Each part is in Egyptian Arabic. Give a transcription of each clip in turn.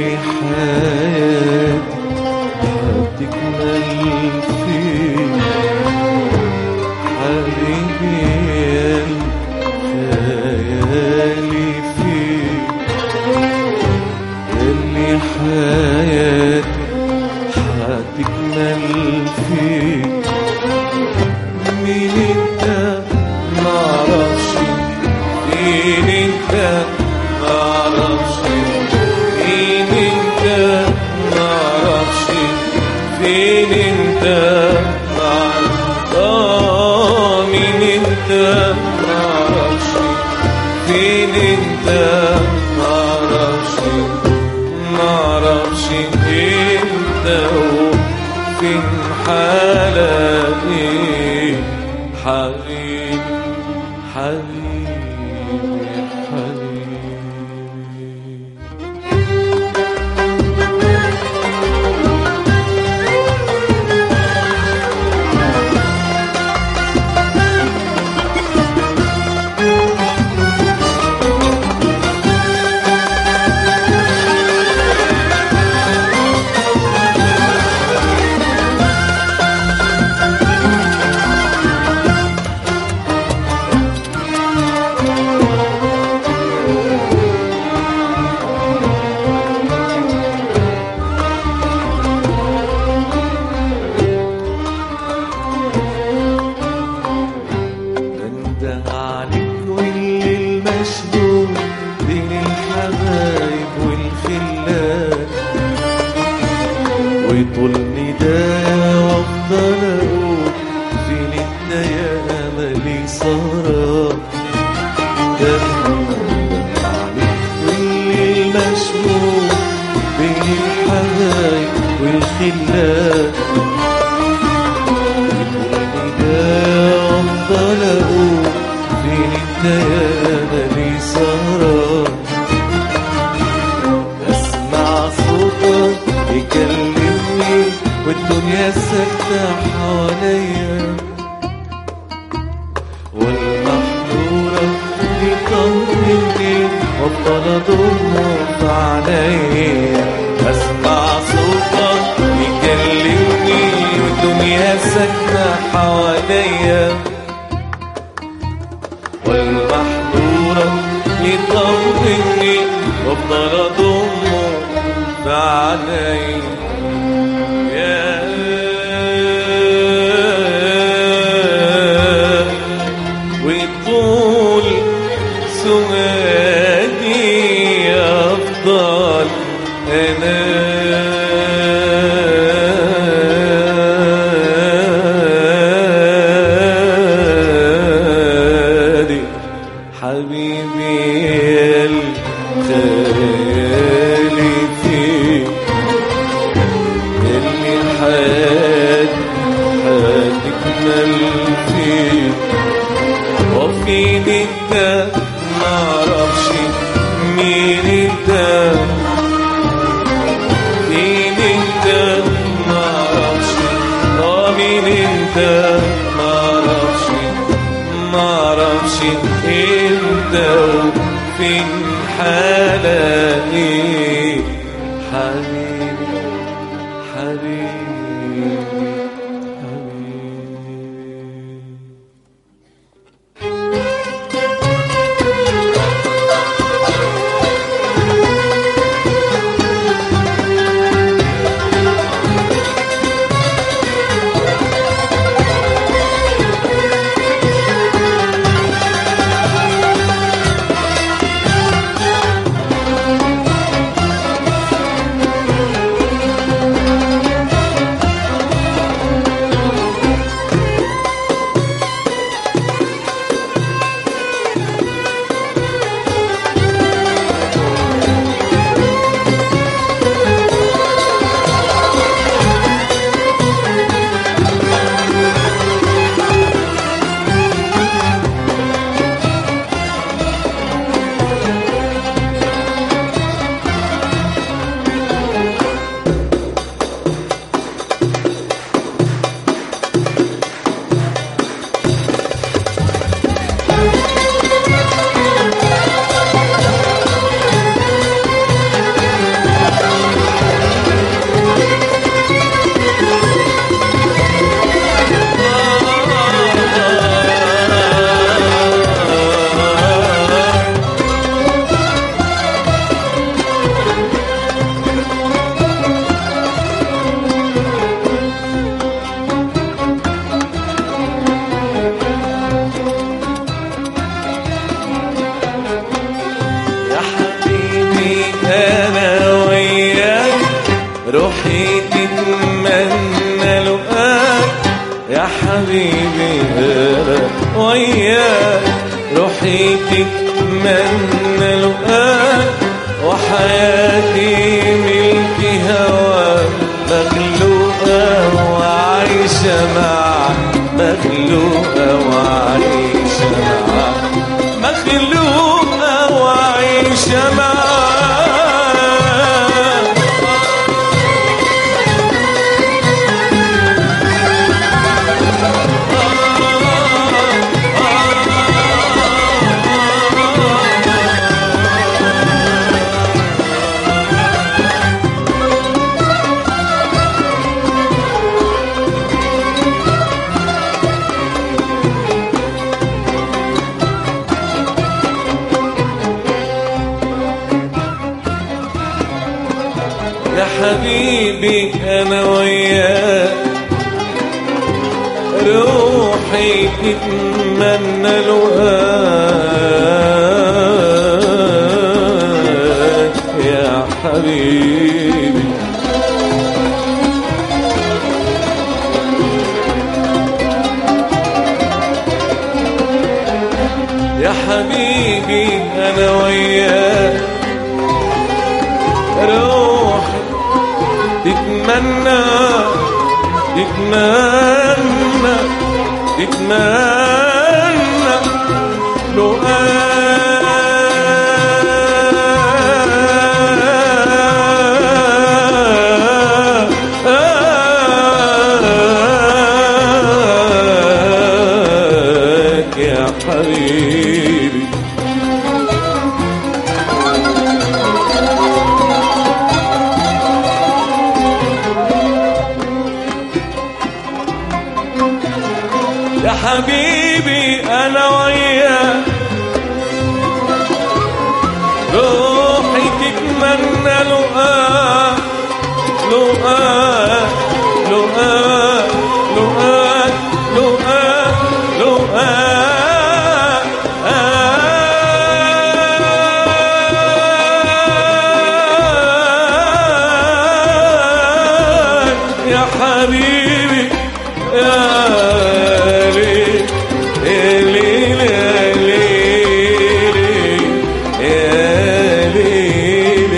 اللي حياتي هتكمل فيك حبيبي خيالي فيك اللي حياتي هتكمل فيك مين انت معرفش مين انت معرفش مين انت معرفش فين انت معرفش آه مين انت معرفش فين انت معرفش معرفش انت وفين حالك حبيبي حبيبي حبيبي بنده عليك والليل مشغول بين الحبايب والخلات وطول ندايا وافضل اقول فين انت يا املي سهران بنده عليك والليل مشغول بين الحبايب والخلات افضل اقول فين انت يا نبي سهران اسمع صوتك يكلمني والدنيا ساكتة حواليا والمحظورة يطمني وافضل اضمه في عينيا اسمع صوتك يكلمني والدنيا ساكنة حواليا والمحظورة يطمني وافضل اضمه في عينيا وطول سؤالي أفضل أنا حبيبي الخالي فيك اللي حياتي هتكمل فيك وفين انت معرفش مين انت مين انت معرفش اه مين انت معرفش معرفش انت وفين حالك حبيبي حبيبي حبيبي حبيبي انا وياك روحي تتمنى لقاك وحياتي ملك هواك مخلوقة وعايشة معك مخلوقة وعايشة معك مخلوقة وعايشة معك يا حبيبي انا وياك روحي تتمنى لقاك يا حبيبي يا حبيبي انا وياك روحي تتمنى تتمنى تتمنى لو يا حبيبي يا حبيبي انا وياك روحي تتمنى لقاك لقاك لقاك لقاك لقاك لقاك يا حبيبي يا ليل يا ليل يا ليل يا ليل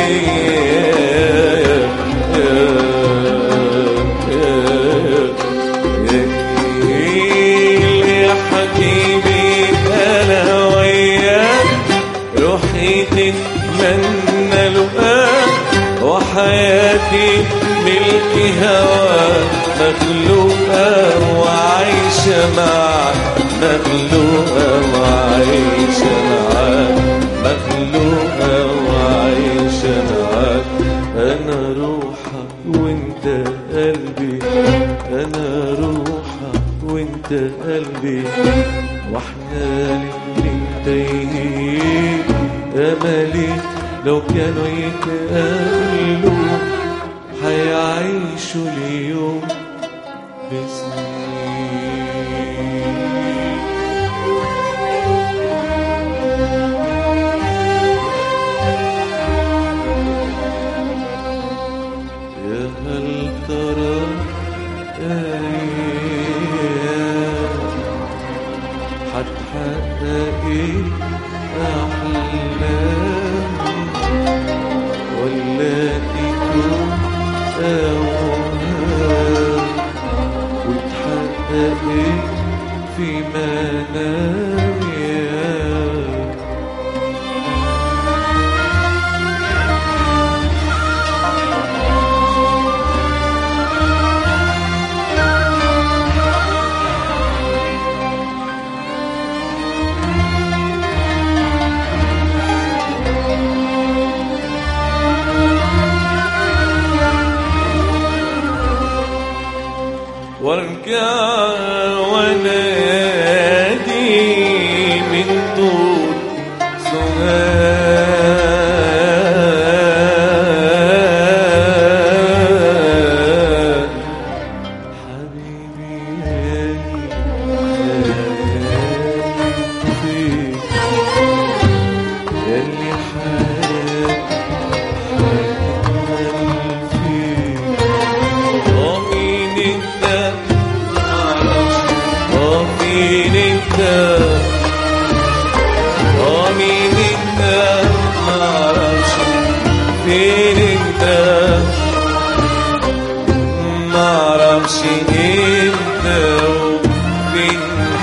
يا حبيبي انا وياك روحي تتمنى لقاك وحياتي ملك هواك مخلوقة وعايشة معك مخلوقة وعايشة معك مخلوقة وعايشة معك أنا روحك وأنت قلبي أنا روحك وأنت قلبي واحنا الاتنين تايهين أملي لو كانوا يتقابلوا هيعيشوا اليوم بسنين يا هل ترى أيام هتحقق إيه أحلام ولا تكون أوهام وتحقق إيه في منام يا وارجع ونادي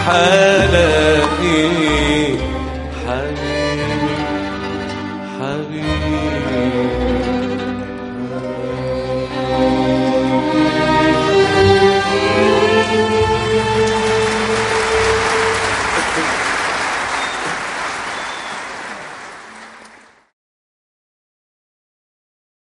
حلاقي حبيبي حبيبي